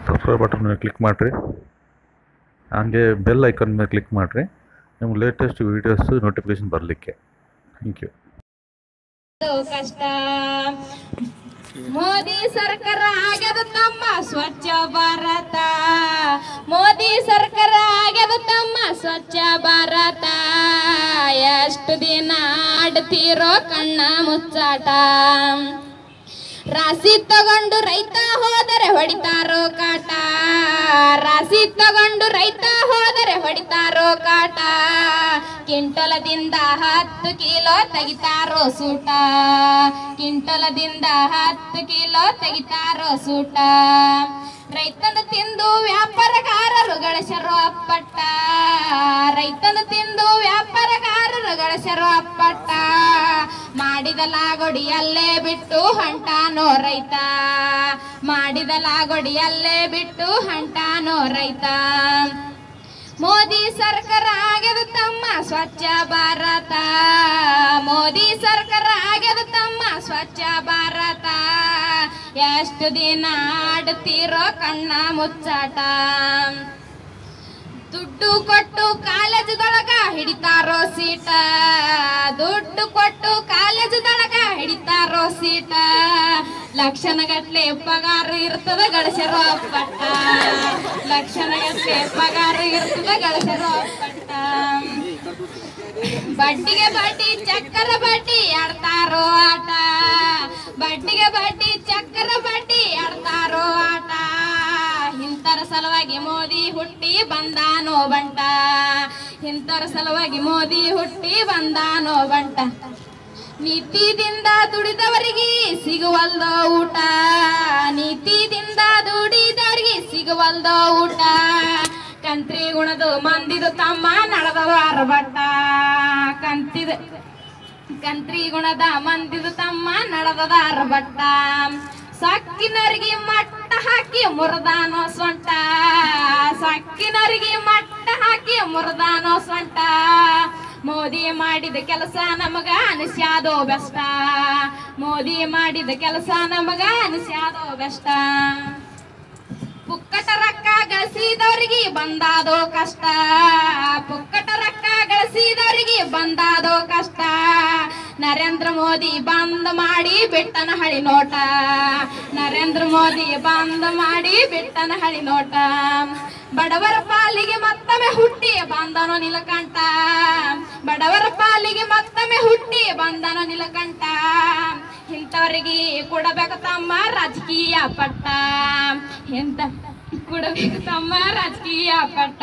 subscribe button ಮೇಲೆ click ಮಾಡಿರಿ ಹಂಗೆ ಬೆಲ್ ಐಕಾನ್ ಮೇಲೆ ಕ್ಲಿಕ್ ಮಾಡಿರಿ ನಿಮ್ಗೆ ಲೇಟೆಸ್ಟ್ ವೀಡಿಯೋಸು ನೋಟಿಫಿಕೇಶನ್ ಬರಲಿಕ್ಕೆ ಥ್ಯಾಂಕ್ ಯು ಕಷ್ಟ ಮೋದಿ ಸರ್ಕಾರ ಆಗ್ಯದ ತಮ್ಮ ಸ್ವಚ್ಛ ಭಾರತ ಮೋದಿ ಸರ್ಕಾರ ಆಗ್ಯದ ತಮ್ಮ ಸ್ವಚ್ಛ ಭಾರತ ಎಷ್ಟು ದಿನ ಆಡ್ತೀರೋ ಕಣ್ಣ ಮುಚ್ಚಾಟ ರಾಶಿ ತಗೊಂಡು ರೈತ ಹೋದರೆ ಹೊಡಿತಾರೋ ಕಾಟ ರಾಶಿ ತಗೊಂಡು ರೈತ ಹೋದರೆ ಹೊಡಿತಾರೋ ಕಾಟ ಕಿಂಟಲದಿಂದ ಹತ್ತು ಕಿಲೋ ತೆಗಿತಾರೋ ಸೂಟ ಕಿಂಟಲದಿಂದ ಹತ್ತು ಕಿಲೋ ತೆಗಿತಾರೋ ಸೂಟ ರೈತನ ತಿಂದು ವ್ಯಾಪಾರಗಾರರು ಗಳಿಸರು ಅಪ್ಪಟ್ಟ ರೈತನ ತಿಂದು ವ್ಯಾಪಾರಗಾರರು ಗಳಿಸರು ಅಪ್ಪಟ್ಟ ಮಾಡಿದ ಲಾಗೊಡಿಯಲ್ಲೇ ಬಿಟ್ಟು ಹೊಂಟಾನೋ ರೈತ ಮಾಡಿದ ಲಾಗೊಡಿಯಲ್ಲೇ ಬಿಟ್ಟು ಹೊಂಟಾನೋ ರೈತ ಮೋದಿ ಸರ್ಕಾರ ಆಗ್ಯದ ತಮ್ಮ ಸ್ವಚ್ಛ ಭಾರತ ಮೋದಿ ಸರ್ಕಾರ ಆಗ್ಯದ ತಮ್ಮ ಸ್ವಚ್ಛ ಭಾರತ ಎಷ್ಟು ದಿನ ಆಡ್ತೀರೋ ಕಣ್ಣ ಮುಚ್ಚಾಟ ದುಡ್ಡು ಕೊಟ್ಟು ಕಾಲೇಜದೊಳಗ ಹಿಡಿತಾರೋ ಸೀಟ ದುಡ್ಡು ಕೊಟ್ಟು ಕಾಲೇಜದೊಳಗ ಹಿಡಿತಾರೋ ಸೀಟ ಲಕ್ಷಣಗಟ್ಲೆ ಪಗಾರ ಇರ್ತದ ಗಳಿಸರೋ ಪಟ್ಟ ಲಕ್ಷಣಗಟ್ಲೆ ಪಗಾರ ಇರ್ತದ ಗಳಿಸರೋ ಪಟ್ಟ ಬಡ್ಡಿಗೆ ಬಡ್ಡಿ ಚಕ್ಕರ ಬಡ್ಡಿ ಆಡ್ತಾರೋ ಆಟ ಬಡ್ಡಿಗೆ ಬಡ್ಡಿ ಚಕ್ಕರ ಬಡ್ಡಿ ಆಡ್ತಾರೋ ಆಟ ಇಂತರ ಸಲುವಾಗಿ ಮೋದಿ ಹುಟ್ಟಿ ಬಂದಾನೋ ಬಂಟ ಇಂತರ ಸಲುವಾಗಿ ಮೋದಿ ಹುಟ್ಟಿ ಬಂದಾನೋ ಬಂಟ ನೀತಿದಿಂದ ದುಡಿದವರಿಗೆ ಸಿಗುವಲ್ದ ಊಟ ನೀತಿದಿಂದ ದುಡಿದವರಿಗೆ ಸಿಗುವಲ್ದ ಊಟ ಕಂತ್ರಿ ಗುಣದು ಮಂದಿದು ತಮ್ಮ ನಡೆದವ ಅರಬಟ್ಟ ಕಂತಿದ ಕಂತ್ರಿ ಗುಣದ ಮಂದಿದು ತಮ್ಮ ನಡೆದದ ಅರಬಟ್ಟ ಸಕ್ಕಿನರಿಗೆ ಮಟ್ಟ ಹಾಕಿ ಮುರದಾನೋ ಸೊಂಟ ಸಕ್ಕಿನರಿಗೆ ಮಟ್ಟ ಹಾಕಿ ಮುರದಾನೋ ಸೊಂಟ ಮೋದಿ ಮಾಡಿದ ಕೆಲಸ ನಮಗ ಅನಿಸ್ಯಾದೋ ಬೆಷ್ಟ ಮೋದಿ ಮಾಡಿದ ಕೆಲಸ ನಮಗ ಅನಿಸ್ಯಾದೋ ಬೆಷ್ಟ ಪುಕ್ಕಟ ರೊಕ್ಕ ಗಳಿಸಿದವರಿಗೆ ಬಂದಾದೋ ಕಷ್ಟ ಪುಕ್ಕಟ ರೊಕ್ಕ ಗಳಿಸಿದವರಿಗೆ ಬಂದಾದೋ ಕಷ್ಟ ನರೇಂದ್ರ ಮೋದಿ ಬಂದ್ ಮಾಡಿ ಬಿಟ್ಟನ ಹಳಿ ನೋಟ ನರೇಂದ್ರ ಮೋದಿ ಬಂದ್ ಮಾಡಿ ಬಿಟ್ಟನ ಹಳಿ ನೋಟ ಬಡವರ ಪಾಲಿಗೆ ಮತ್ತೊಮ್ಮೆ ಹುಟ್ಟಿ ಬಂದನೋ ನಿಲಕಂಠ ಬಡವರ ಪಾಲಿಗೆ ಮತ್ತೊಮ್ಮೆ ಹುಟ್ಟಿ ಬಂದನೋ ನಿಲಕಂಠ ಇಂಥವರಿಗೆ ಕೊಡಬೇಕು ತಮ್ಮ ರಾಜಕೀಯ ಪಟ್ಟ ಎಂತ ಕೊಡಬೇಕು ತಮ್ಮ ರಾಜಕೀಯ ಪಟ್ಟ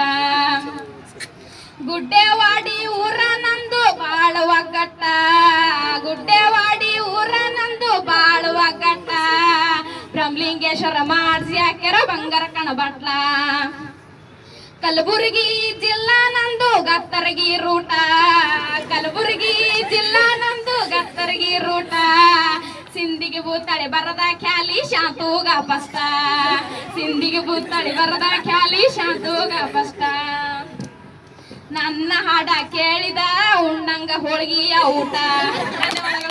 ಗುಡ್ಡೆವಾಡಿ ಊರ ನಂದು ಬಾಳ ಒಗ್ಗಟ್ಟ ಗುಡ್ಡೆವಾಡಿ ಊರ ನಂದು ಬಾಳ ಒಗ್ಗಟ್ಟ ಬ್ರಹ್ಮಲಿಂಗೇಶ್ವರ ಮಾಡ್ಸಿ ಹಾಕ್ಯಾರ ಬಂಗಾರ ಕಣಬಟ್ಲ ಕಲಬುರಗಿ ಜಿಲ್ಲಾ ನಂದು ಗತ್ತರಗಿ ರೂಟ ಕಲಬುರಗಿ ಜಿಲ್ಲಾ ನಂದು ಗತ್ತರಗಿ ರೂಟ ಸಿಂಧಿಗೆ ಬೂತಾಳೆ ಬರದ ಖ್ಯಾಲಿ ಶಾಂತೂಗ ಪಸ್ತ ಸಿಂಧಿಗೆ ಬೂತಾಳೆ ಬರದ ಖ್ಯಾಲಿ ಶಾಂತೂಗ ಪಸ್ತ ನನ್ನ ಹಾಡ ಕೇಳಿದ ಉಣ್ಣಂಗ ಹೋಳಿಗೆಯ ಊಟ